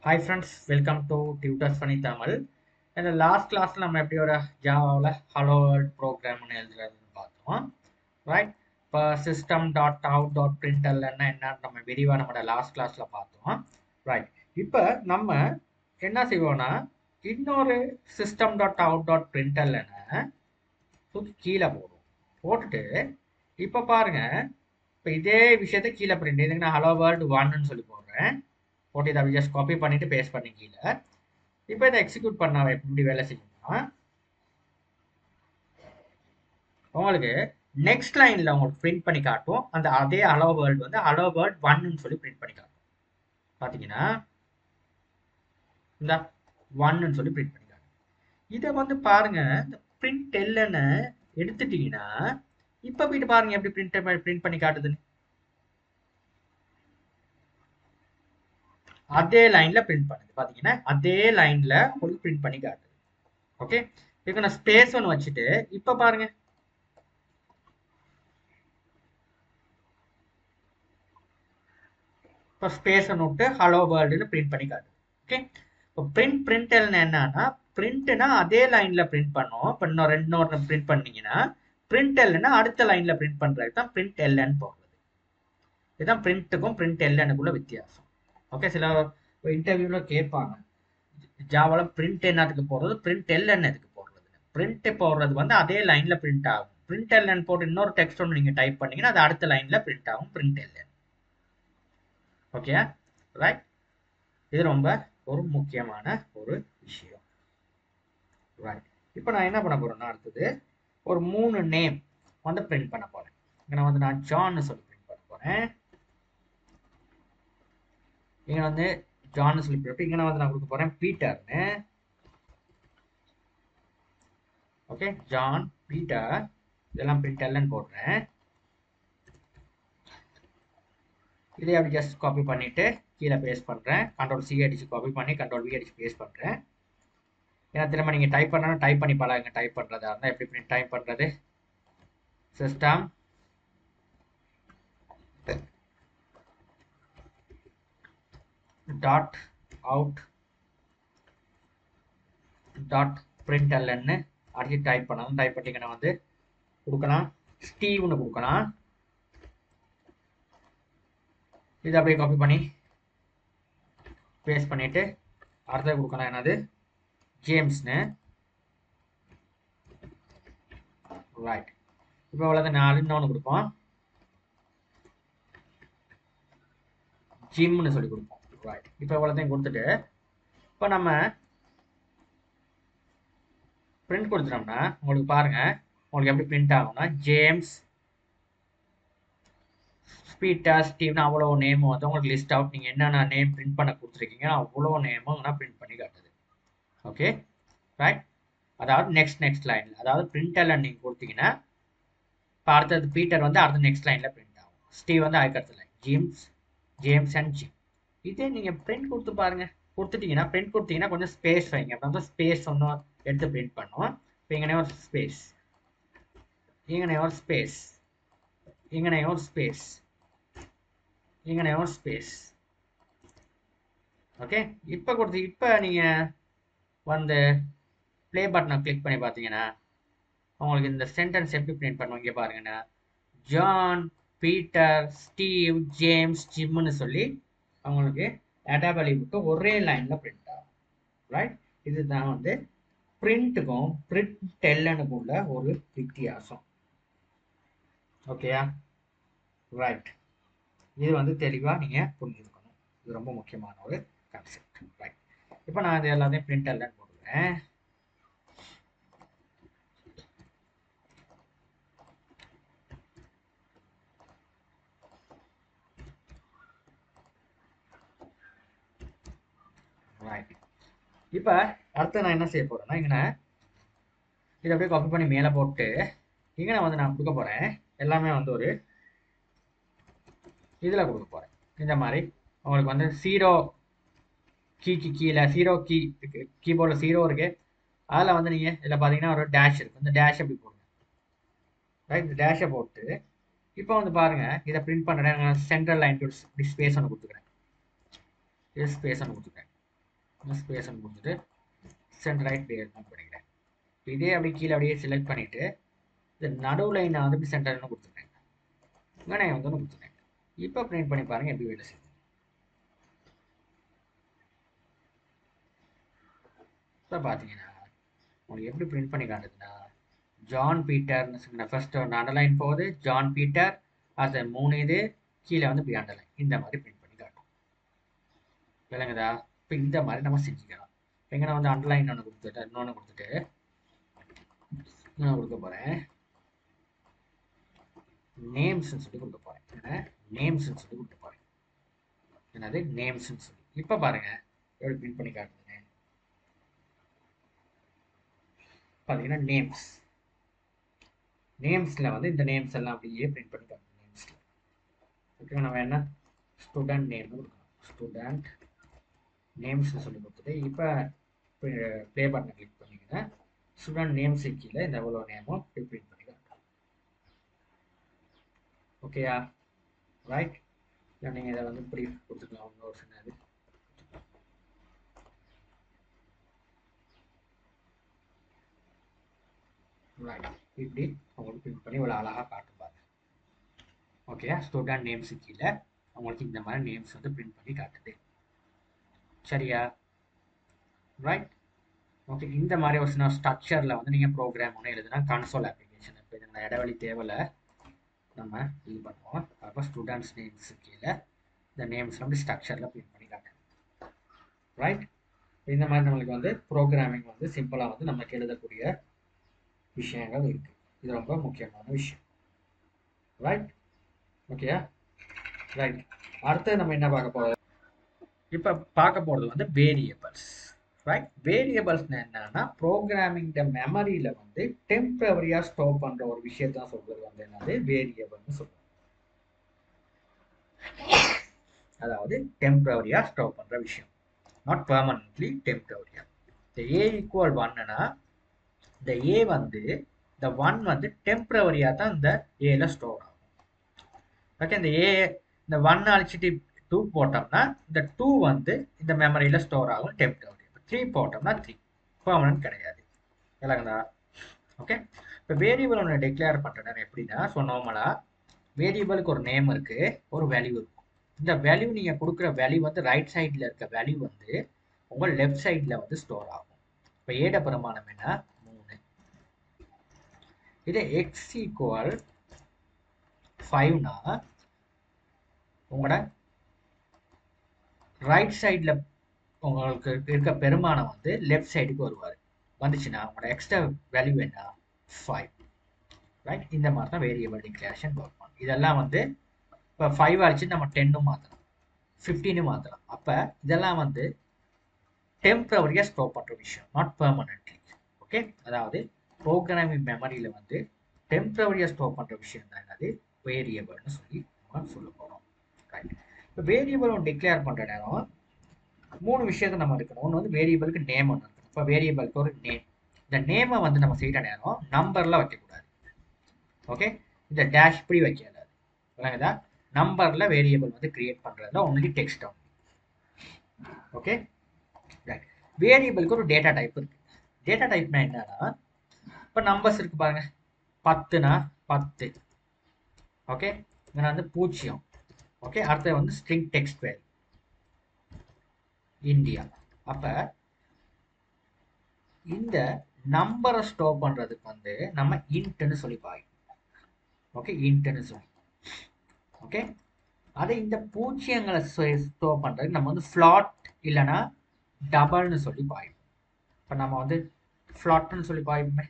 hi friends welcome to tutors பண்ணி தமிழ் இந்த last கிளாஸில் நம்ம எப்படி ஒரு ஜாவாவில் ஹலோ வேர்ல்ட் ப்ரோக்ராம்னு எழுதுறதுன்னு பார்த்தோம் ரைட் இப்போ சிஸ்டம் டாட் அவுட் டாட் பிரிண்டல்னா என்னன்னு நம்ம விரிவாக நம்மளோட லாஸ்ட் கிளாஸில் பார்த்தோம் ரைட் இப்போ நம்ம என்ன செய்வோம்னா இன்னொரு சிஸ்டம் டாட் அவுட் டாட் பிரிண்டல்னு தூக்கி கீழே போடுவோம் போட்டுட்டு இப்போ பாருங்க இப்போ இதே விஷயத்தை கீழே பிரிண்ட் இதுக்கு நான் ஹலோ வேர்ல்டு ஒன்னு சொல்லி போடுறேன் போட்டு இதை ஜஸ்ட் காப்பி பண்ணிட்டு பேஸ்ட் பண்ணி கீழே இப்போ இதை எக்ஸிக்யூட் பண்ண எப்படி வேலை செய்யணும்னா உங்களுக்கு நெக்ஸ்ட் லைன்ல உங்களுக்கு பிரிண்ட் பண்ணி காட்டும் அந்த அதே அலோ வேர்ல்டு வந்து அலோ வேர்ல்ட் ஒன்னு சொல்லி பிரிண்ட் பண்ணி காட்டும் பார்த்தீங்கன்னா இந்த ஒன்னு சொல்லி பிரிண்ட் பண்ணி காட்டும் இதை வந்து பாருங்க இந்த பிரிண்ட் எல்லன்னு எடுத்துட்டீங்கன்னா இப்போ போயிட்டு பாருங்க எப்படி பிரிண்ட் பிரிண்ட் பண்ணி காட்டுதுன்னு அதே லைன்ல பிரிண்ட் பண்ணுது பாத்தீங்கன்னா அதே லைன்ல உங்களுக்கு பிரிண்ட் பண்ணி காட்டுது ஓகே இப்போ நான் ஸ்பேஸ் ஒன்று வச்சுட்டு இப்போ பாருங்க இப்போ ஸ்பேஸ் ஒன்று விட்டு ஹலோ வேர்ல்டுன்னு பிரிண்ட் பண்ணி காட்டுது ஓகே இப்போ பிரிண்ட் பிரிண்ட் என்னன்னா பிரிண்ட்னா அதே லைன்ல பிரிண்ட் பண்ணோம் இப்போ இன்னும் ரெண்டு நோட் பிரிண்ட் பண்ணீங்கன்னா பிரிண்ட் எல்னா அடுத்த லைன்ல பிரிண்ட் பண்றது தான் பிரிண்ட் எல்என்னு போடுறது இதுதான் பிரிண்ட்டுக்கும் பிரிண்ட் எல்எனுக்குள்ள வித்தியாசம் ஓகே சில இன்டர்வியூவில் கேட்பாங்க ஜாவாவில் பிரிண்ட் என்னத்துக்கு போடுறது பிரிண்ட் எல்என் எதுக்கு போடுறது பிரிண்ட் போடுறது வந்து அதே லைனில் பிரிண்ட் ஆகும் பிரிண்ட் எல்என் போட்டு இன்னொரு டெக்ஸ்ட் ஒன்று நீங்கள் டைப் பண்ணீங்கன்னா அது அடுத்த லைனில் பிரிண்ட் ஆகும் பிரிண்ட் எல்என் ஓகே ரைட் இது ரொம்ப ஒரு முக்கியமான ஒரு விஷயம் ரைட் இப்போ நான் என்ன பண்ண போறேன்னா அடுத்தது ஒரு மூணு நேம் வந்து பிரிண்ட் பண்ண போறேன் இங்கே வந்து நான் ஜான்னு சொல்லி பிரிண்ட் பண்ண போறேன் இங்கே வந்து ஜான் சொல்லி போட்டு இங்கே வந்து நான் கொடுக்க போகிறேன் பீட்டர்னு ஓகே ஜான் பீட்டர் இதெல்லாம் பிரிண்ட் எல்லாம் போடுறேன் இதை அப்படி ஜஸ்ட் காப்பி பண்ணிவிட்டு கீழே பேஸ்ட் பண்ணுறேன் கண்ட்ரோல் சி அடிச்சு காப்பி பண்ணி கண்ட்ரோல் வி அடிச்சு பேஸ்ட் பண்ணுறேன் ஏன்னா திரும்ப நீங்கள் டைப் பண்ணணும் டைப் பண்ணி பழகுங்க டைப் பண்ணுறதா இருந்தால் எப்படி பிரிண்ட் டைப் பண்ணுறது சிஸ்டம் டாட் அவுட் டாட் பிரிண்டல்லன்னு அடிச்சு டைப் பண்ணணும் டைப் பண்ணிங்கன்னா வந்து கொடுக்கலாம் ஸ்டீவ்னு கொடுக்கலாம் இது அப்படியே காப்பி பண்ணி பேஸ்ட் பண்ணிட்டு அடுத்தது கொடுக்கலாம் என்னது ஜேம்ஸ்னு ரைட் இப்போ அவ்வளோதான் நாலு இன்னொன்று கொடுப்போம் ஜிம்னு சொல்லி கொடுப்போம் ரைட் இப்போ இவ்வளோத்தையும் கொடுத்துட்டு இப்போ நம்ம பிரிண்ட் கொடுத்துட்டோம்னா உங்களுக்கு பாருங்க உங்களுக்கு எப்படி பிரிண்ட் ஆகும்னா ஜேம்ஸ் ஸ்பீட்டர் ஸ்டீவ்னு அவ்வளோ நேமும் வந்து உங்களுக்கு லிஸ்ட் அவுட் நீங்கள் என்னென்ன நேம் பிரிண்ட் பண்ண கொடுத்துருக்கீங்க அவ்வளோ நேமும் நான் பிரிண்ட் பண்ணி காட்டுது ஓகே ரைட் அதாவது நெக்ஸ்ட் நெக்ஸ்ட் லைனில் அதாவது பிரிண்ட் எல்லாம் நீங்கள் கொடுத்தீங்கன்னா இப்போ அடுத்தது பீட்டர் வந்து அடுத்த நெக்ஸ்ட் லைனில் பிரிண்ட் ஆகும் ஸ்டீவ் வந்து அதுக்கடுத்த line James James and Jim இதே நீங்கள் பிரிண்ட் கொடுத்து பாருங்க கொடுத்துட்டீங்கன்னா பிரிண்ட் கொடுத்தீங்கன்னா கொஞ்சம் ஸ்பேஸ் வைங்க அப்போ வந்து ஸ்பேஸ் ஒன்றும் எடுத்து பிரிண்ட் பண்ணுவோம் இப்போ இங்கே ஒரு ஸ்பேஸ் இங்கே ஒரு ஸ்பேஸ் இங்கே ஒரு ஸ்பேஸ் இங்கே ஒரு ஸ்பேஸ் ஓகே இப்போ கொடுத்து இப்போ நீங்கள் வந்து ப்ளே பட்டனை கிளிக் பண்ணி பார்த்தீங்கன்னா உங்களுக்கு இந்த சென்டென்ஸ் எப்படி பிரிண்ட் பண்ணுவாங்க பாருங்கன்னா ஜான் பீட்டர் ஸ்டீவ் ஜேம்ஸ் ஜிம்னு சொல்லி அவங்களுக்கு டேட்டா விட்டு ஒரே லைனில் பிரிண்ட் ஆகும் ரைட் இதுதான் வந்து பிரிண்ட்டுக்கும் பிரிண்ட் எல்லனுக்கும் உள்ள ஒரு வித்தியாசம் ஓகேயா ரைட் இது வந்து தெளிவாக நீங்கள் புரிஞ்சுக்கணும் இது ரொம்ப முக்கியமான ஒரு கான்செப்ட் ரைட் இப்போ நான் இது எல்லாத்தையும் பிரிண்ட் எல்லன்னு போடுவேன் ரைட் இப்போ அடுத்து நான் என்ன செய்ய போறேன்னா இங்கே இதை அப்படியே காப்பி பண்ணி மேலே போட்டு இங்கே நான் வந்து நான் கொடுக்க போகிறேன் எல்லாமே வந்து ஒரு இதில் கொடுக்க போகிறேன் இந்த மாதிரி உங்களுக்கு வந்து ஜீரோ கீக்கு கீழே ஜீரோ கீ இருக்கு கீபோர்டில் ஜீரோ இருக்கு அதில் வந்து நீங்கள் இதில் பார்த்தீங்கன்னா ஒரு டேஷ் இருக்கும் இந்த டேஷ் அப்படி போடுங்க ரைட் இந்த டேஷை போட்டு இப்போ வந்து பாருங்க இதை பிரிண்ட் பண்ணுறேன் சென்ட்ரல் லைன் இப்படி ஸ்பேஸ் ஒன்று கொடுத்துக்கிறேன் இது ஸ்பேஸ் ஒன்று கொடுத்துக்கிறேன் ஸ்பேஸ் கொடுத்துட்டு சென்ட் ரைட் கிளியர் பண்ணிக்கிறேன் இதே அப்படி கீழே அப்படியே செலக்ட் பண்ணிட்டு இந்த நடுவில் நான் வந்து சென்டர்னு கொடுத்துருக்கேன் இங்கே வந்து கொடுத்துருக்கேன் இப்போ பிரிண்ட் பண்ணி பாருங்க எப்படி வேலை செய்யுது இப்போ பார்த்தீங்கன்னா உங்களுக்கு எப்படி பிரிண்ட் பண்ணி காட்டுதுன்னா ஜான் பீட்டர்னு ஃபர்ஸ்ட் ஒன்று அண்டர்லைன் போகுது ஜான் பீட்டர் அது மூணு இது கீழே வந்து இப்படி அண்டர்லைன் இந்த மாதிரி பிரிண்ட் பண்ணி காட்டும் விளங்குதா இப்போ இந்த மாதிரி நம்ம செஞ்சுக்கலாம் எங்கே நான் வந்து அண்டர்லைன் ஒன்று கொடுத்துட்டு இன்னொன்று கொடுத்துட்டு நான் கொடுக்க போகிறேன் நேம்ஸ்னு சொல்லி கொடுக்க போகிறேன் என்ன நேம்ஸ்னு சொல்லி கொடுக்க போகிறேன் என்னது நேம்ஸ்னு சொல்லி இப்போ பாருங்க எப்படி பிரிண்ட் பண்ணி காட்டுதுன்னு பார்த்தீங்கன்னா நேம்ஸ் நேம்ஸில் வந்து இந்த நேம்ஸ் எல்லாம் அப்படியே பிரிண்ட் பண்ணி காட்டுது நேம்ஸில் ஓகே நம்ம என்ன ஸ்டூடெண்ட் நேம் கொடுக்கணும் ஸ்டூடெண்ட் நேம்ஸ்னு சொல்லி கொடுத்துட்டு இப்போ ப்ளே பட்டனை கிளிக் பண்ணிங்கன்னா ஸ்டூடெண்ட் நேம்ஸ் கீழே இந்த எவ்வளோ நேமும் பிரிண்ட் பண்ணி காட்டும் ஓகேயா ரைட் இல்லை நீங்கள் இதை வந்து இப்படி கொடுத்துக்கலாம் இன்னொரு சின்னது ரைட் இப்படி உங்களுக்கு பிரிண்ட் பண்ணி இவ்வளோ அழகாக காட்டும் பாருங்க ஓகே ஸ்டூடெண்ட் நேம்ஸு கீழே உங்களுக்கு இந்த மாதிரி நேம்ஸ் வந்து பிரிண்ட் பண்ணி காட்டுது சரியா ரைட் ஓகே இந்த மாதிரி ஒரு சின்ன ஸ்ட்ரக்சரில் வந்து நீங்கள் ப்ரோக்ராம் ஒன்று எழுதுனா கன்சோல் அப்ளிகேஷன் இப்போ இந்த இடைவெளி தேவையில்லை நம்ம இது பண்ணுவோம் அப்போ ஸ்டூடெண்ட்ஸ் நேம்ஸு கீழே இந்த நேம்ஸ் வந்து ஸ்ட்ரக்சரில் பிரிண்ட் பண்ணி காட்டுறேன் ரைட் இந்த மாதிரி நம்மளுக்கு வந்து ப்ரோக்ராமிங் வந்து சிம்பிளாக வந்து நமக்கு எழுதக்கூடிய விஷயங்கள் இருக்கு இது ரொம்ப முக்கியமான விஷயம் ரைட் ஓகேயா ரைட் அடுத்து நம்ம என்ன பார்க்க போறோம் இப்போ பார்க்க போகிறது வந்து வேரியபிள்ஸ் ரைட் வேரியபிள்ஸ் என்னன்னா ப்ரோக்ராமிங் மெமரியில் வந்து டெம்பரவரியாக ஸ்டோர் பண்ணுற ஒரு விஷயத்த சொல்றது வந்து என்னது வேரியபிள்னு சொல்லுவோம் அதாவது டெம்பரவரியாக ஸ்டோர் பண்ணுற விஷயம் நாட் பெர்மனன்ட்லி டெம்பரவரியாக இந்த ஏ ஈக்குவல் ஒன்னுனா இந்த ஏ வந்து இந்த ஒன் வந்து டெம்பரவரியாக தான் இந்த ஏல ஸ்டோர் ஆகும் ஓகே இந்த ஏ இந்த ஒன் அழிச்சிட்டு டூ போட்டோம்னா இந்த டூ வந்து இந்த மெமரியில் ஸ்டோர் ஆகும் டெம்பரவரி த்ரீ போட்டோம்னா த்ரீ பெர்மனன்ட் கிடையாது இல்லைங்களா ஓகே இப்போ வேரியபிள் ஒன்று டிக்ளேர் பண்ணுறேன் எப்படின்னா ஸோ நார்மலாக வேரியபிளுக்கு ஒரு நேம் இருக்குது ஒரு வேல்யூ இருக்கும் இந்த வேல்யூ நீங்கள் கொடுக்குற வேல்யூ வந்து ரைட் சைடில் இருக்க வேல்யூ வந்து உங்கள் லெஃப்ட் சைடில் வந்து ஸ்டோர் ஆகும் இப்போ ஏட பிரமாணம் என்ன மூணு இது எக்ஸ் ஈக்குவல் ஃபைவ்னா உங்களோட ரைட் சைடில் உங்களுக்கு இருக்க பெருமானம் வந்து லெஃப்ட் சைடுக்கு வருவார் வந்துச்சுன்னா உங்களோட எக்ஸ்ட்ரா வேல்யூ என்ன ஃபைவ் ரைட் இந்த மாதிரி தான் வேரியபிள் டிக்ளரேஷன் ஒர்க் பண்ணும் இதெல்லாம் வந்து இப்போ ஃபைவ் அடிச்சு நம்ம டென்னும் மாற்றலாம் ஃபிஃப்டீனும் மாற்றலாம் அப்போ இதெல்லாம் வந்து டெம்பரவரியாக ஸ்டோர் பண்ணுற விஷயம் நாட் பெர்மனன்ட்லி ஓகே அதாவது ப்ரோக்ராமிங் மெமரியில் வந்து டெம்பரவரியாக ஸ்டோர் பண்ணுற விஷயம் தான் என்னது வேரியபிள்னு சொல்லி நம்ம சொல்ல போகிறோம் ரைட் இப்போ வேரியபிள் ஒன்று டிக்ளேர் பண்ணுற நேரம் மூணு விஷயத்தை நம்ம இருக்கணும் ஒன்று வந்து வேரியபிளுக்கு நேம் ஒன்று இருக்கணும் இப்போ வேரியபிளுக்கு ஒரு நேம் இந்த நேமை வந்து நம்ம செய்கிற நேரம் நம்பரில் வைக்கக்கூடாது ஓகே இந்த டேஷ் இப்படி வைக்கக்கூடாது விளங்குதா நம்பரில் வேரியபிள் வந்து கிரியேட் பண்ணுறதுல only text only okay right வேரியபிளுக்கு ஒரு டேட்டா டைப் இருக்கு டேட்டா டைப்னா என்னன்னா இப்போ நம்பர்ஸ் இருக்கு பாருங்க பத்துனா பத்து ஓகே இங்கே வந்து பூஜ்ஜியம் ஓகே அடுத்து வந்து ஸ்ட்ரிங் டெக்ஸ்ட் வேல்யூ இந்தியா அப்போ இந்த நம்பரை ஸ்டோர் பண்ணுறதுக்கு வந்து நம்ம இன்ட்டுன்னு சொல்லி பாய் ஓகே இன்ட்டுன்னு சொல்லி ஓகே அதை இந்த பூஜ்ஜியங்களை ஸ்டோர் பண்ணுறதுக்கு நம்ம வந்து ஃப்ளாட் இல்லைன்னா டபுள்னு சொல்லி பாயும் இப்போ நம்ம வந்து ஃப்ளாட்னு சொல்லி பாயுமே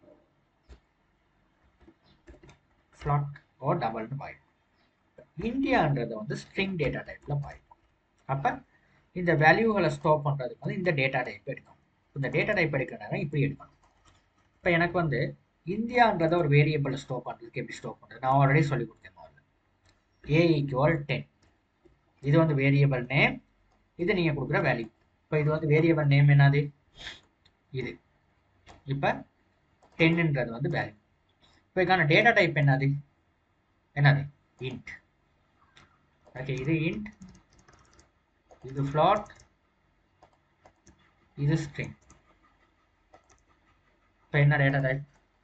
ஃப்ளாட் ஓ டபுள்னு பாயும் இந்தியான்றதை வந்து ஸ்ட்ரிங் டேட்டா டைப்பில் பாயும் அப்போ இந்த வேல்யூகளை ஸ்டோர் பண்ணுறதுக்கு வந்து இந்த டேட்டா டைப் எடுக்கணும் இந்த டேட்டா டைப் எடுக்கிறனால இப்படி எடுக்கணும் இப்போ எனக்கு வந்து இந்தியான்றத ஒரு வேரியபிள் ஸ்டோர் பண்ணுறதுக்கு எப்படி ஸ்டோர் பண்ணுறது நான் ஆல்ரெடி சொல்லி கொடுத்தேன் முதல்ல ஏ ஈக்குவல் டென் இது வந்து வேரியபிள் நேம் இது நீங்கள் கொடுக்குற வேல்யூ இப்போ இது வந்து வேரியபிள் நேம் என்னது இது இப்போ டென்னுன்றது வந்து வேல்யூ இப்போ இதுக்கான டேட்டா டைப் என்னது என்னது இன்ட் ஓகே இது இன்ட் இது ஃப்ளாட் இது ஸ்ட்ரிங் இப்போ என்ன data type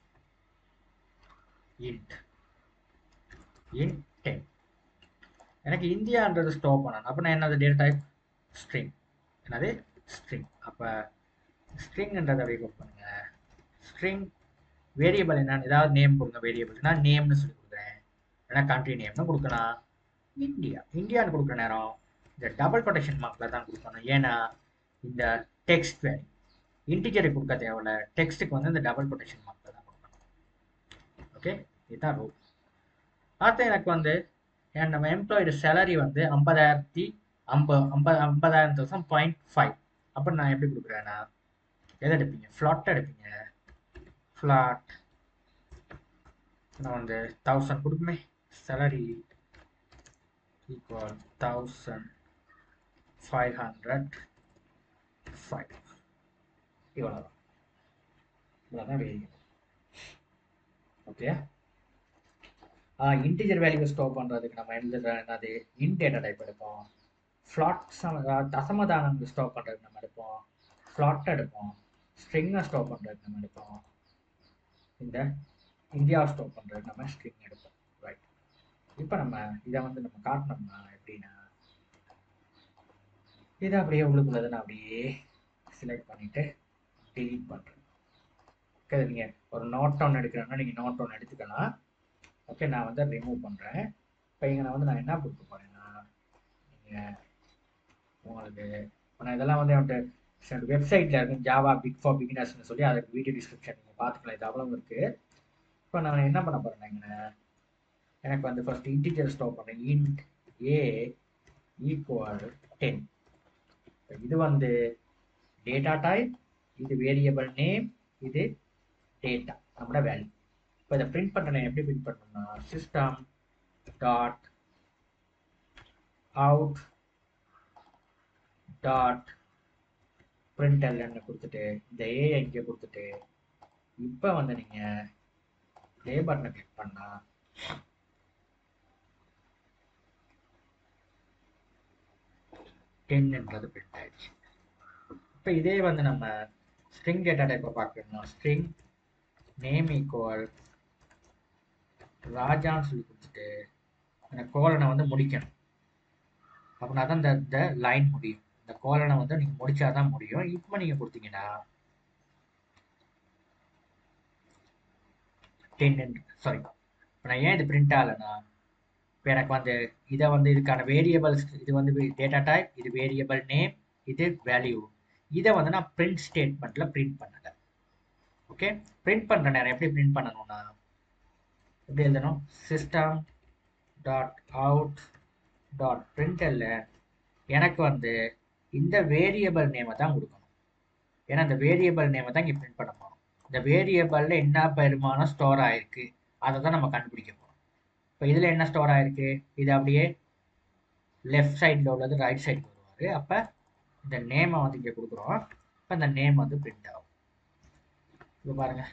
int int ten எனக்கு இந்தியான்றது ஸ்டோர் பண்ணணும் அப்போ நான் என்னது டேட்டா டைப் ஸ்ட்ரிங் என்னது ஸ்ட்ரிங் அப்போ ஸ்ட்ரிங்ன்றதை அப்படியே கொடுப்பேன் பண்ணுங்க ஸ்ட்ரிங் வேரியபிள் என்னன்னு ஏதாவது நேம் கொடுங்க வேரியபிள் நான் நேம்னு சொல்லி கொடுக்குறேன் ஏன்னா கண்ட்ரி நேம்னு கொடுக்கலாம் இந்தியா இந்தியான்னு கொடுக்குற நேரம் இந்த டபுள் கொட்டேஷன் மார்க்கில் தான் கொடுக்கணும் ஏன்னா இந்த டெக்ஸ்ட் வேல்யூ இன்டிஜரை கொடுக்க தேவையில்ல டெக்ஸ்ட்டுக்கு வந்து இந்த டபுள் கொட்டேஷன் மார்க்கில் தான் கொடுக்கணும் ஓகே இதுதான் ரூல் அடுத்து எனக்கு வந்து என் நம்ம எம்ப்ளாயிடு சேலரி வந்து ஐம்பதாயிரத்தி ஐம்பது ஐம்பது ஐம்பதாயிரம் தௌசண்ட் பாயிண்ட் ஃபைவ் அப்போ நான் எப்படி கொடுக்குறேன்னா எதை எடுப்பீங்க ஃப்ளாட் எடுப்பீங்க ஃப்ளாட் நான் வந்து தௌசண்ட் கொடுக்குமே salary equal thousand five hundred five இவ்வளோதான் இவ்வளோதான் variable okay integer value store பண்ணுறதுக்கு நம்ம எழுதுற என்னது இன் டேட்டா டைப் எடுப்போம் ஃப்ளாட் தசமதானம் ஸ்டோர் பண்ணுறதுக்கு நம்ம எடுப்போம் ஃப்ளாட் எடுப்போம் ஸ்ட்ரிங்கை ஸ்டோர் பண்ணுறதுக்கு நம்ம எடுப்போம் இந்த இந்தியா ஸ்டோர் பண்ணுறதுக்கு நம்ம ஸ்ட்ரிங் எடுப்போம் ரைட் இப்போ நம்ம இதை வந்து நம்ம காட்டணும்னா எப்படின்னா இதை அப்படியே உள்ளுக்குள்ளதை நான் அப்படியே செலக்ட் பண்ணிவிட்டு delete பண்ணுறேன் ஓகே நீங்கள் ஒரு நோட் ஒன்று எடுக்கிறேன்னா நீங்கள் நோட் ஒன்று எடுத்துக்கலாம் ஓகே நான் வந்து ரிமூவ் பண்ணுறேன் இப்போ இங்கே நான் வந்து நான் என்ன கொடுக்க போகிறேன்னா நீங்கள் உங்களுக்கு இப்போ நான் இதெல்லாம் வந்து அவன்கிட்ட வெப்சைட்டில் இருக்கு ஜாவா பிக் ஃபார் பிகினர்ஸ்னு சொல்லி அதுக்கு வீடியோ டிஸ்கிரிப்ஷன் நீங்கள் பார்த்துக்கலாம் இது அவ்வளோ இருக்குது இப்போ நான் என்ன பண்ண போகிறேன் இங்கே எனக்கு வந்து ஃபர்ஸ்ட் இன்டிஜர் ஸ்டோர் பண்ணேன் இன்ட் ஏ ஈக்குவல் டென் இது வந்து டேட்டா டைப் இது வேரியபிள் நேம் இது டேட்டா நம்மளோட வேல்யூ இப்போ இதை பிரிண்ட் பண்ணுறேன் எப்படி பிரிண்ட் பண்ணணும்னா சிஸ்டம் டாட் அவுட் டாட் பிரிண்டல்னு கொடுத்துட்டு இந்த ஏ இங்கே கொடுத்துட்டு இப்போ வந்து நீங்கள் ப்ளே பட்டனை கிளிக் பண்ணால் டென்ன்றது பிரிண்ட் ஆயிடுச்சு இப்போ இதே வந்து நம்ம ஸ்ட்ரிங் டேட்டா டைப்பை பார்க்கணும் ஸ்ட்ரிங் நேம் ஈக்குவல் ராஜான்னு சொல்லி கொடுத்துட்டு அந்த கோலனை வந்து முடிக்கணும் அப்படின்னா தான் இந்த இந்த லைன் முடியும் இந்த கோலனை வந்து நீங்கள் முடிச்சாதான் முடியும் இப்போ நீங்கள் கொடுத்தீங்கன்னா டென் சாரி இப்போ நான் ஏன் இது பிரிண்ட் ஆகலைன்னா இப்போ எனக்கு வந்து இதை வந்து இதுக்கான வேரியபிள்ஸ் இது வந்து டேட்டா டைப் இது வேரியபிள் நேம் இது வேல்யூ இதை வந்து நான் பிரிண்ட் ஸ்டேட்மெண்ட்டில் பிரிண்ட் பண்ணலை ஓகே பிரிண்ட் பண்ணுற நேரம் எப்படி பிரிண்ட் பண்ணணும்னா எப்படி எழுதணும் சிஸ்டம் டாட் அவுட் டாட் பிரிண்டல்ல எனக்கு வந்து இந்த வேரியபிள் நேமை தான் கொடுக்கணும் ஏன்னா இந்த வேரியபிள் நேமை தான் இங்கே பிரிண்ட் பண்ண போகிறோம் இந்த வேரியபிளில் என்ன பெருமானம் ஸ்டோர் ஆயிருக்கு அதை தான் நம்ம கண்டுபிடிக்க போகிறோம் இப்போ இதில் என்ன ஸ்டோர் ஆயிருக்கு இது அப்படியே லெஃப்ட் சைடில் உள்ளது ரைட் சைடு வருவார் அப்போ இந்த நேமை வந்து இங்கே கொடுக்குறோம் இப்போ இந்த நேம் வந்து பிரிண்ட் ஆகும் இப்போ பாருங்க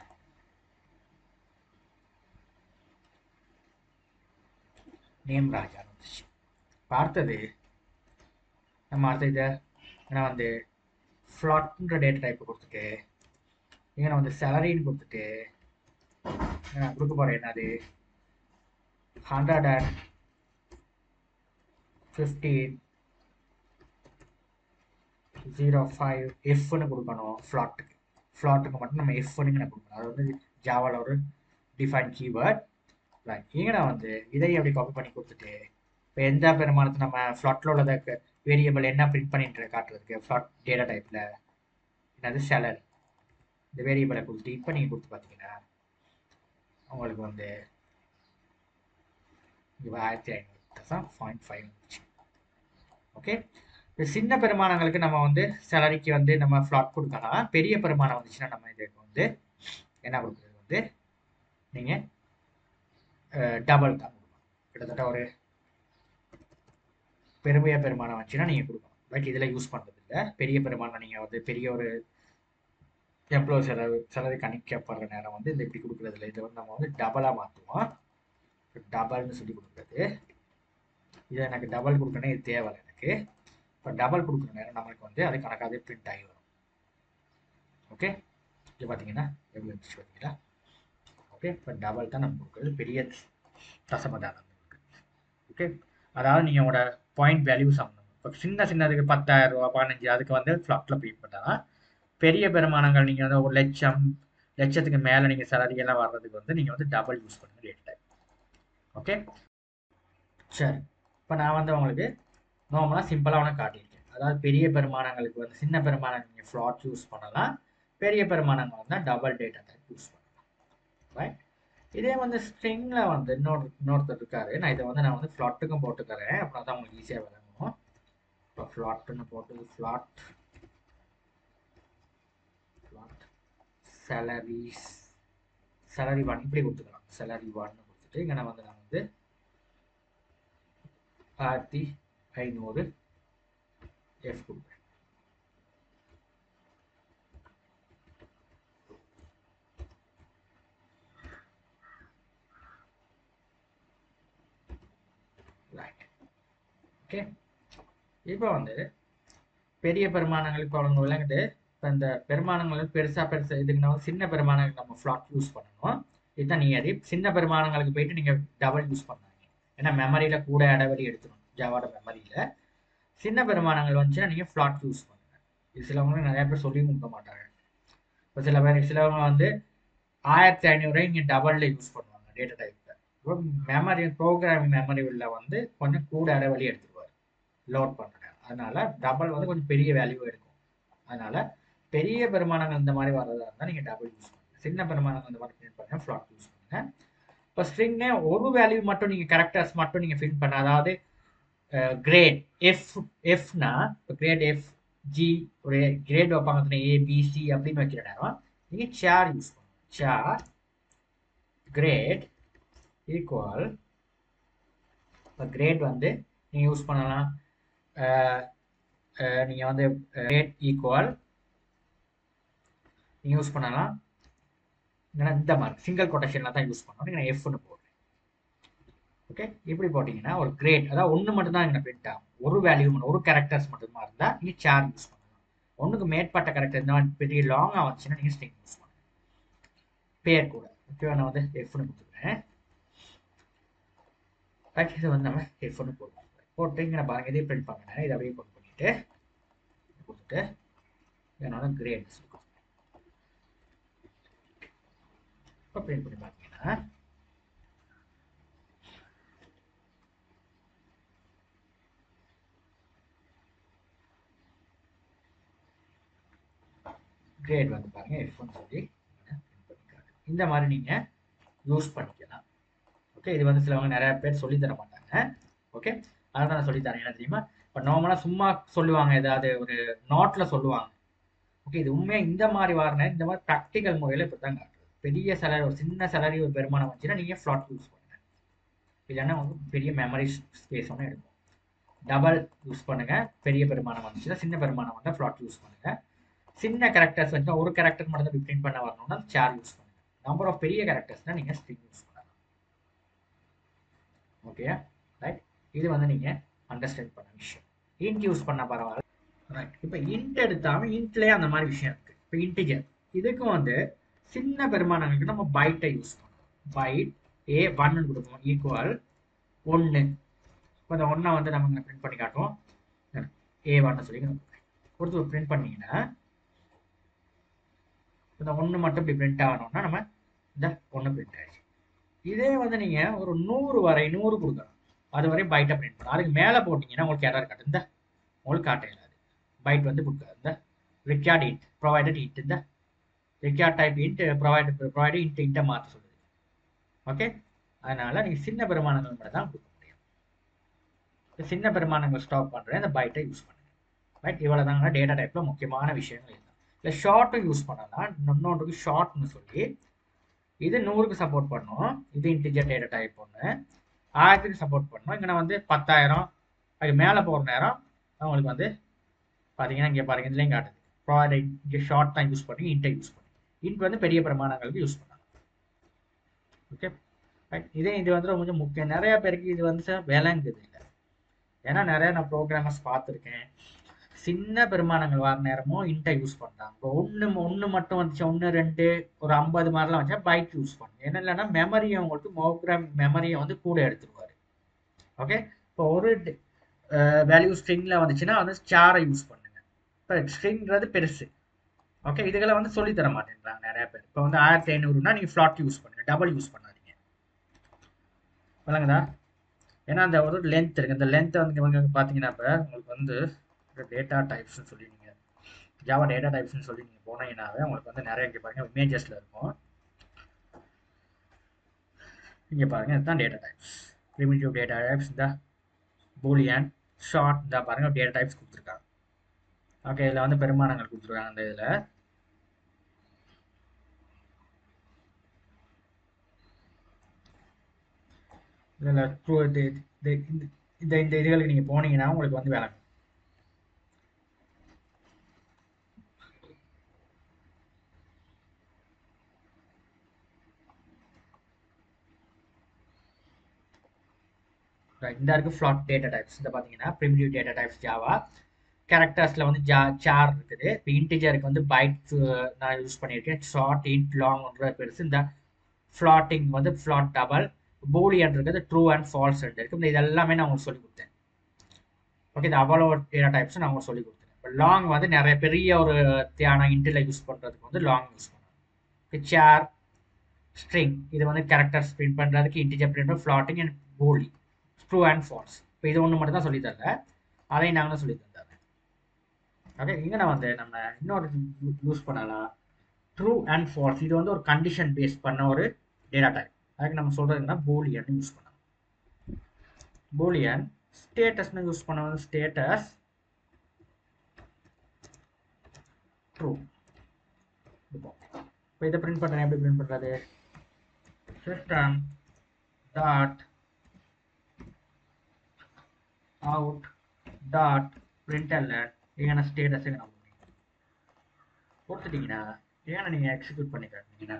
நேம் ராஜா வந்துச்சு இப்போ அடுத்தது நம்ம அடுத்த இதை நான் வந்து ஃப்ளாட்ன்ற டேட்டா டைப் கொடுத்துட்டு இங்கே நான் வந்து சேலரின்னு கொடுத்துட்டு நான் கொடுக்க போகிறேன் என்னது hundred and fifteen zero five எஃப்னு கொடுக்கணும் ஃப்ளாட்டுக்கு ஃப்ளாட்டுக்கு மட்டும் நம்ம எஃப்னு நான் கொடுக்கணும் அது வந்து ஜாவாவில் ஒரு டிஃபைன் கீவேர்ட் ரைட் இங்கே நான் வந்து இதை அப்படி காப்பி பண்ணி கொடுத்துட்டு இப்போ எந்த பெருமானத்தை நம்ம ஃப்ளாட்டில் உள்ளதை வேரியபிள் என்ன பிரிண்ட் பண்ணிட்டு காட்டுறதுக்கு ஃப்ளாட் டேட்டா டைப்பில் என்னது சேலரி இந்த வேரியபிளை கொடுத்துட்டு இப்போ நீங்கள் கொடுத்து பார்த்தீங்கன்னா உங்களுக்கு வந்து இங்கே ஆயிரத்தி ஐநூறு தான் பாயிண்ட் ஃபைவ் வந்துச்சு ஓகே இப்போ சின்ன பெருமானங்களுக்கு நம்ம வந்து சேலரிக்கு வந்து நம்ம ஃப்ளாட் கொடுக்கலாம் பெரிய பெருமானம் வந்துச்சுன்னா நம்ம இதுக்கு வந்து என்ன கொடுக்குறது வந்து நீங்கள் டபுள் தான் கொடுக்கணும் கிட்டத்தட்ட ஒரு பெருமைய பெருமானம் வந்துச்சுன்னா நீங்கள் கொடுக்கணும் லைக் இதில் யூஸ் பண்ணுறது இல்லை பெரிய பெருமானம் நீங்கள் வந்து பெரிய ஒரு எம்ப்ளாய் செலவு செலவு கணிக்கப்படுற நேரம் வந்து இந்த இப்படி கொடுக்குறது இல்லை இதை வந்து நம்ம வந்து டபுளாக மாற்றுவோம் டபுள்னு சொல்லி கொடுக்குறது இதை எனக்கு டபுள் கொடுக்கணும் இது தேவை எனக்கு இப்போ டபுள் கொடுக்குற நேரம் நம்மளுக்கு வந்து அது கணக்காக பிரிண்ட் ஆகி வரும் ஓகே இது பார்த்தீங்கன்னா எவ்வளோ இருந்துச்சு பார்த்தீங்களா ஓகே இப்போ டபுள் தான் நம்ம கொடுக்குறது பெரிய தசமதானம் ஓகே அதாவது நீங்கள் உங்களோட பாயிண்ட் வேல்யூ சம்மந்தம் இப்போ சின்ன சின்னதுக்கு பத்தாயிரம் ரூபா பதினஞ்சு அதுக்கு வந்து ஃப்ளாட்டில் ப்ரீட் பண்ணலாம் பெரிய பெருமானங்கள் நீங்கள் வந்து ஒரு லட்சம் லட்சத்துக்கு மேலே நீங்கள் salary எல்லாம் வர்றதுக்கு வந்து நீங்கள் வந்து டபுள் யூஸ் பண்ணுங்க டேட் டைம் ஓகே சரி இப்போ நான் வந்து உங்களுக்கு நார்மலாக சிம்பிளாக உனக்கு காட்டியிருக்கேன் அதாவது பெரிய பெருமானங்களுக்கு வந்து சின்ன பெருமானம் நீங்கள் ஃப்ளாட் யூஸ் பண்ணலாம் பெரிய பெருமானங்கள் வந்து டபுள் டேட்டா டைப் யூஸ் பண்ணலாம் ரைட் இதே வந்து ஸ்ட்ரிங்கில் வந்து இன்னொரு இன்னொருத்தர் இருக்காரு நான் இதை வந்து நான் வந்து ஃப்ளாட்டுக்கும் போட்டுக்கிறேன் அப்புறம் தான் உங்களுக்கு ஈஸியாக விளங்கும் இப்போ ஃப்ளாட்டுன்னு போட்டு float float salaries salary one இப்படி கொடுத்துக்கலாம் சேலரி ஒன்னு கொடுத்துட்டு இங்கே நான் வந்து நான் வந்து ஆயிரத்தி ஐநூறு எஃப் கொடுப்பேன் ரைட் ஓகே இப்போ வந்து பெரிய பெருமானங்கள் இப்போ அவங்க விளங்குது இப்போ இந்த பெருமானங்கள் பெருசா பெருசா இதுக்கு நம்ம சின்ன பெருமானங்களுக்கு நம்ம ஃப்ளாட் யூஸ் பண்ணணும் இதுதான் நீ அது சின்ன பெருமானங்களுக்கு போயிட்டு நீங்க டபுள் யூஸ் பண்ணாங்க ஏன்னா மெமரியில கூட இடைவெளி எடுத்துக்கணும் ஜாவோட மெமரியில சின்ன பெருமானங்கள் வந்துச்சுன்னா நீங்க ஃப்ளாட் யூஸ் பண்ணுங்க இது சிலவங்க நிறைய பேர் சொல்லி கொடுக்க மாட்டாங்க இப்போ சில பேர் சிலவங்க வந்து ஆயிரத்தி ஐநூறு இங்கே டபுள்ல யூஸ் பண்ணுவாங்க டேட்டா டைப்ல மெமரி ப்ரோக்ராமிங் மெமரி உள்ள வந்து கொஞ்சம் கூட இடைவெளி எடுத்துருவார் லோட் பண்ணுறேன் அதனால டபுள் வந்து கொஞ்சம் பெரிய வேல்யூ எடுக்கும் அதனால பெரிய பெருமானங்கள் இந்த மாதிரி வர்றதா இருந்தால் நீங்கள் டபுள் யூஸ் பண்ணுங்க சின்ன பெருமானங்கள் இந்த மாதிரி பிரிண்ட் பண்ணுங்க ஃப்ளாட் யூஸ் பண்ணுங்க இப்போ ஸ்ட்ரிங்கு ஒரு வேல்யூ மட்டும் நீங்கள் கேரக்டர்ஸ் மட்டும் நீங்கள் ஃபில் பண்ண அதாவது கிரேட் எஃப் எஃப்னா இப்போ கிரேட் எஃப் ஜி ஒரு கிரேட் வைப்பாங்க ஏ பி சி அப்படின்னு வைக்கிற நேரம் நீங்கள் சேர் யூஸ் பண்ணுங்க சேர் கிரேட் ஈக்குவல் இப்போ கிரேட் வந்து நீங்கள் யூஸ் பண்ணலாம் நீங்கள் வந்து கிரேட் ஈக்குவல் நீங்கள் யூஸ் பண்ணலாம் இல்லைன்னா இந்த மாதிரி சிங்கிள் கொட்டேஷனில் தான் யூஸ் பண்ணணும் நீங்கள் எஃப்னு போடுறேன் ஓகே இப்படி போட்டிங்கன்னா ஒரு கிரேட் அதாவது ஒன்று மட்டும் தான் இங்கே பிரிண்ட் ஆகும் ஒரு வேல்யூ மட்டும் ஒரு கேரக்டர்ஸ் மட்டுமா இருந்தால் நீங்கள் சேர் யூஸ் பண்ணலாம் ஒன்றுக்கு மேற்பட்ட கேரக்டர் இந்த மாதிரி பெரிய லாங்காக வந்துச்சுன்னா நீங்கள் ஸ்ட்ரிங் யூஸ் பண்ணலாம் பேர் கூட ஓகேவா நான் வந்து எஃப்னு கொடுத்துக்கிறேன் ரைட் இதை வந்து நம்ம எஃப்னு போடுவோம் போட்டு இங்கே பாருங்க இதே பிரிண்ட் பண்ணுறேன் இதை அப்படியே கொண்டு பண்ணிட்டு கொடுத்துட்டு என்னோட கிரேட் இப்போ பிரிண்ட் பண்ணி பார்த்தீங்கன்னா கிரேட் வந்து பாருங்க எஃப்னு சொல்லி இந்த மாதிரி நீங்க யூஸ் பண்ணிக்கலாம் ஓகே இது வந்து சிலவங்க நிறைய பேர் சொல்லி தர மாட்டாங்க ஓகே அதான் நான் சொல்லி தரேன் என்ன தெரியுமா இப்போ நார்மலாக சும்மா சொல்லுவாங்க ஏதாவது ஒரு நோட்டில் சொல்லுவாங்க ஓகே இது உண்மையாக இந்த மாதிரி வரணும் இந்த மாதிரி ப்ராக்டிக்கல் முறையில் இப்படி தான் காட்டுறது பெரிய சேலரி ஒரு சின்ன சேலரி ஒரு பெருமானம் வந்துச்சுன்னா நீங்கள் ஃப்ளாட் யூஸ் பண்ணுங்க இல்லைன்னா உங்களுக்கு பெரிய மெமரி ஸ்பேஸ் ஒன்று எடுக்கும் டபுள் யூஸ் பண்ணுங்க பெரிய பெருமானம் வந்துச்சுன்னா சின்ன பெருமானம் வந்தால் ஃப்ளாட் யூஸ் பண்ணுங்க சின்ன கேரக்டர்ஸ் வந்து ஒரு கேரக்டர் மட்டும் தான் பிரிண்ட் பண்ண வரணும்னா சேர் யூஸ் பண்ணுங்க நம்பர் ஆஃப் பெரிய கேரக்டர்ஸ்னா நீங்கள் ஸ்ட்ரிங் யூஸ் பண்ணலாம் ஓகே ரைட் இது வந்து நீங்கள் அண்டர்ஸ்டாண்ட் பண்ண விஷயம் இன்ட் யூஸ் பண்ண பரவாயில்ல ரைட் இப்போ இன்ட் எடுத்தாமல் இன்ட்லேயே அந்த மாதிரி விஷயம் இருக்குது இப்போ இன்டிஜர் இதுக்கும் வந்து சின்ன பெருமானங்களுக்கு நம்ம பைட்டை யூஸ் பண்ணணும் பைட் ஏ ஒன்னு கொடுப்போம் ஈக்குவல் ஒன்று இப்போ இந்த ஒன்றை வந்து நம்ம இங்கே பிரிண்ட் பண்ணி காட்டுவோம் ஏ ஒன்னு சொல்லி கொடுத்து பிரிண்ட் பண்ணீங்கன்னா இந்த ஒன்று மட்டும் இப்படி பிரிண்ட் ஆகணும்னா நம்ம இந்த ஒன்று பிரிண்ட் ஆயிடுச்சு இதே வந்து நீங்கள் ஒரு நூறு வரை நூறு கொடுக்கணும் அது வரை பைட்டை பிரிண்ட் பண்ணணும் அதுக்கு மேலே போட்டிங்கன்னா உங்களுக்கு எரர் காட்டும் இந்த உங்களுக்கு காட்ட இல்லாது பைட் வந்து கொடுக்காது இந்த ரிக்கார்ட் இன்ட் ப்ரொவைடட் இன்ட் இந்த record type int provide provide int இன்ட்டை மாற்ற சொல்லுது ஓகே அதனால நீங்கள் சின்ன பெருமானங்கள் மட்டும் தான் கொடுக்க முடியும் சின்ன பெருமானங்கள் ஸ்டாப் பண்ணுறேன் இந்த பைட்டை யூஸ் பண்ணுங்க ரைட் இவ்வளோ தாங்க டேட்டா டைப்பில் முக்கியமான விஷயங்கள் இதுதான் இல்லை ஷார்ட்டும் யூஸ் பண்ணலாம் இன்னொன்றுக்கு ஷார்ட்னு சொல்லி இது நூறுக்கு சப்போர்ட் பண்ணும் இது இன்டிஜர் டேட்டா டைப் ஒன்று ஆயிரத்துக்கு சப்போர்ட் பண்ணும் இங்கே வந்து பத்தாயிரம் அது மேலே போகிற நேரம் அவங்களுக்கு வந்து பார்த்தீங்கன்னா இங்கே பாருங்க இதுலேயும் காட்டுது ப்ராடக்ட் இங்கே ஷார்ட் தான் யூஸ் பண்ணி இன்ட்டை யூஸ் பண்ணி இன்ட் வந்து பெரிய பிரமாணங்களுக்கு யூஸ் பண்ணலாம் ஓகே ரைட் இதே இது வந்து கொஞ்சம் முக்கியம் நிறைய பேருக்கு இது வந்து சார் விளங்குது இல்லை ஏன்னா நிறைய நான் ப்ரோக்ராமர்ஸ் பார்த்துருக்கேன் சின்ன பெருமானங்கள் வர நேரமும் இன்ட்டை யூஸ் பண்ணுறாங்க இப்போ ஒன்று ஒன்று மட்டும் வந்துச்சு ஒன்று ரெண்டு ஒரு ஐம்பது மாதிரிலாம் வச்சா பைட் யூஸ் பண்ணுங்க என்ன இல்லைன்னா மெமரியை உங்களுக்கு மோக்ராம் மெமரியை வந்து கூட எடுத்துருவார் ஓகே இப்போ ஒரு வேல்யூ ஸ்ட்ரிங்கில் வந்துச்சுன்னா வந்து ஸ்டாரை யூஸ் பண்ணுங்க இப்போ ஸ்ட்ரிங்கிறது பெருசு ஓகே இதுகளை வந்து சொல்லி தர மாட்டேங்கிறாங்க நிறைய பேர் இப்போ வந்து ஆயிரத்தி ஐநூறுனா நீங்கள் ஃப்ளாட் யூஸ் பண்ணுங்க டபுள் யூஸ் பண்ணாதீங்க விளங்குதா ஏன்னா அந்த ஒரு லென்த் இருக்கு இந்த லென்த்தை வந்து இவங்க பார்த்தீங்கன்னா இப்போ உங்களுக்கு வந்து டேட்டா டைப்ஸ்னு சொல்லி நீங்கள் ஜாவா டேட்டா டைப்ஸ்னு சொல்லி நீங்கள் போனீங்கன்னாவே உங்களுக்கு வந்து நிறைய இங்கே பாருங்க இமேஜஸில் இருக்கும் இங்கே பாருங்க இதுதான் data types primitive data types இந்த பூலியன் ஷார்ட் இந்த பாருங்க டேட்டா டைப்ஸ் கொடுத்துருக்காங்க ஓகே இதில் வந்து பெருமானங்கள் கொடுத்துருக்காங்க அந்த இதில் இதில் ட்ரூ இது இது இந்த இந்த இந்த இதுகளுக்கு நீங்கள் போனீங்கன்னா உங்களுக்கு வந்து வேலை இந்த இருக்கு ஃப்ளாட் டேட்டா டைப்ஸ் இந்த பார்த்தீங்கன்னா ப்ரிமிட்டிவ் டேட்டா டைப்ஸ் ஜாவா கேரக்டர்ஸில் வந்து ஜா சார் இருக்குது இப்போ இன்டிஜருக்கு வந்து பைட் நான் யூஸ் பண்ணியிருக்கேன் ஷார்ட் இன்ட் லாங்ன்ற பெருசு இந்த ஃப்ளாட்டிங் வந்து ஃப்ளாட் டபுள் பூலியன் இருக்குது ட்ரூ அண்ட் ஃபால்ஸ் இருக்கு இந்த இது எல்லாமே நான் உங்களுக்கு சொல்லி கொடுத்தேன் ஓகே இது அவ்வளோ டேட்டா டைப்ஸ் நான் உங்களுக்கு சொல்லி கொடுத்தேன் இப்போ லாங் வந்து நிறைய பெரிய ஒரு தியான இன்டில் யூஸ் பண்ணுறதுக்கு வந்து லாங் யூஸ் பண்ணணும் சேர் ஸ்ட்ரிங் இது வந்து கேரக்டர்ஸ் பிரிண்ட் பண்ணுறதுக்கு integer print floating and boolean true and false இப்போ இது ஒன்று மட்டும் தான் சொல்லி தரல அதையும் நாங்களும் சொல்லி தந்தாங்க ஓகே இங்கே நான் வந்து நம்ம இன்னொரு யூஸ் பண்ணலாம் ட்ரூ அண்ட் ஃபால்ஸ் இது வந்து ஒரு கண்டிஷன் பேஸ் பண்ண ஒரு டேட்டா டைப் அதுக்கு நம்ம சொல்கிறது என்ன பூலியன் யூஸ் பண்ணலாம் பூலியன் ஸ்டேட்டஸ்னு யூஸ் பண்ண வந்து ஸ்டேட்டஸ் ட்ரூ இப்போ இதை பிரிண்ட் பண்ணுறேன் எப்படி பிரிண்ட் பண்ணுறது system dot out dot println ஏன்னா ஸ்டேட்டஸ் நம்ம கொடுத்துட்டீங்கன்னா ஏன்னா நீங்கள் எக்ஸிக்யூட் பண்ணி காட்டினீங்கன்னா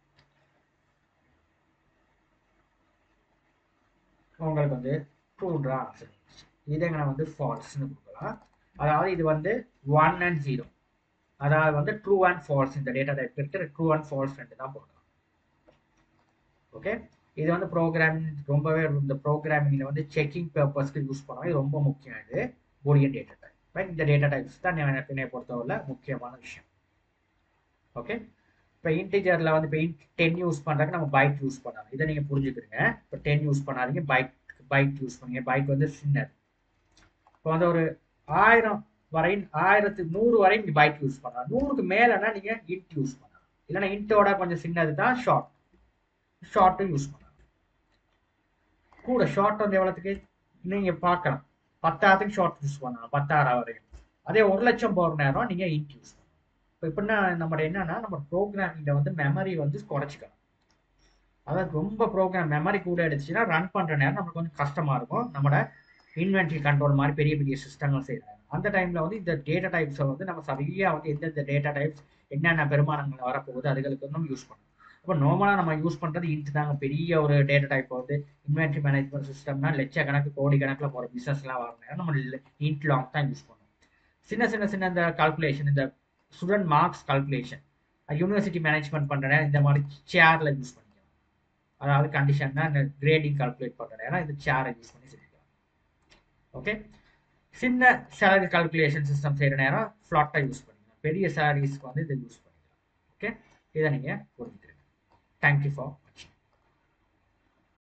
உங்களுக்கு வந்து ட்ரூன்றா ஆன்சர் இதை நான் வந்து ஃபால்ஸ்னு கொடுக்கலாம் அதாவது இது வந்து ஒன் அண்ட் ஜீரோ அதாவது வந்து ட்ரூ அண்ட் ஃபால்ஸ் இந்த டேட்டா டைப் இருக்கிற ட்ரூ அண்ட் ஃபால்ஸ் ரெண்டு தான் போடலாம் ஓகே இது வந்து ப்ரோக்ராமிங் ரொம்பவே இந்த ப்ரோக்ராமிங்கில் வந்து செக்கிங் பர்பஸ்க்கு யூஸ் பண்ணுவோம் இது ரொம்ப முக்கியம் இது பூலியன் டேட்டா டைப் ரைட் இந்த டேட்டா டைப்ஸ் தான் என்னை பொறுத்தவரை முக்கியமான விஷயம் ஓகே இப்போ இன்டிஜரில் வந்து இப்போ இன்ட் டென் யூஸ் பண்ணுறதுக்கு நம்ம பைட் யூஸ் பண்ணலாம் இதை நீங்கள் புரிஞ்சுக்கிறீங்க இப்போ டென் யூஸ் பண்ணாதீங்க பைட் பைட் யூஸ் பண்ணுங்க பைட் வந்து சின்னது இப்போ வந்து ஒரு ஆயிரம் வரை ஆயிரத்து நூறு வரை நீங்கள் பைட் யூஸ் பண்ணலாம் நூறுக்கு மேலேனா நீங்கள் இன்ட் யூஸ் பண்ணலாம் இல்லைன்னா இன்ட்டோட கொஞ்சம் சின்னது தான் ஷார்ட் ஷார்ட்டும் யூஸ் பண்ணலாம் கூட ஷார்ட் வந்து எவ்வளோத்துக்கு நீங்கள் பார்க்கலாம் பத்தாயிரத்துக்கு ஷார்ட் யூஸ் பண்ணலாம் பத்தாயிரம் வரைக்கும் அதே ஒரு லட்சம் போகிற நேரம் நீங்கள் இன்ட் யூஸ் பண்ணலாம் இப்போ இப்படின்னா நம்ம என்னன்னா நம்ம ப்ரோக்ராமிங்கில் வந்து மெமரி வந்து குறைச்சிக்கலாம் அதாவது ரொம்ப ப்ரோக்ராம் மெமரி கூட எடுத்துச்சுன்னா ரன் பண்ணுற நேரம் நமக்கு கொஞ்சம் கஷ்டமாக இருக்கும் நம்மளோட இன்வென்ட்ரி கண்ட்ரோல் மாதிரி பெரிய பெரிய சிஸ்டங்கள் செய்கிறாங்க அந்த டைமில் வந்து இந்த டேட்டா டைப்ஸை வந்து நம்ம சரியாக வந்து எந்தெந்த டேட்டா டைப்ஸ் என்னென்ன பெருமானங்கள் வரப்போகுது அதுகளுக்கு வந்து நம்ம யூஸ் பண்ணணும் இப்போ நார்மலாக நம்ம யூஸ் பண்ணுறது இன்ட் தாங்க பெரிய ஒரு டேட்டா டைப் வந்து இன்வென்ட்ரி மேனேஜ்மெண்ட் சிஸ்டம்னா லட்ச கணக்கு கோடி கணக்கில் போகிற பிஸ்னஸ்லாம் வரணும் நம்ம இன்ட் லாங் தான் யூஸ் பண்ணணும் சின்ன சின்ன சின்ன இந்த கால்குலேஷன் இந்த student marks calculation university management பண்ணுற இந்த மாதிரி சேரில் யூஸ் பண்ணிக்கலாம் அதாவது கண்டிஷன் தான் இந்த கிரேடிங் கால்குலேட் பண்ணுற நேரம் இந்த சேரை யூஸ் பண்ணி செஞ்சுக்கலாம் ஓகே சின்ன சேலரி கால்குலேஷன் சிஸ்டம் செய்கிற நேரம் ஃப்ளாட்டாக யூஸ் பண்ணிக்கலாம் பெரிய சேலரிஸ்க்கு வந்து இதை யூஸ் பண்ணிக்கலாம் ஓகே இதை நீங்கள் புரிஞ்சுக்கிறீங்க தேங்க்யூ ஃபார் வாட்சிங்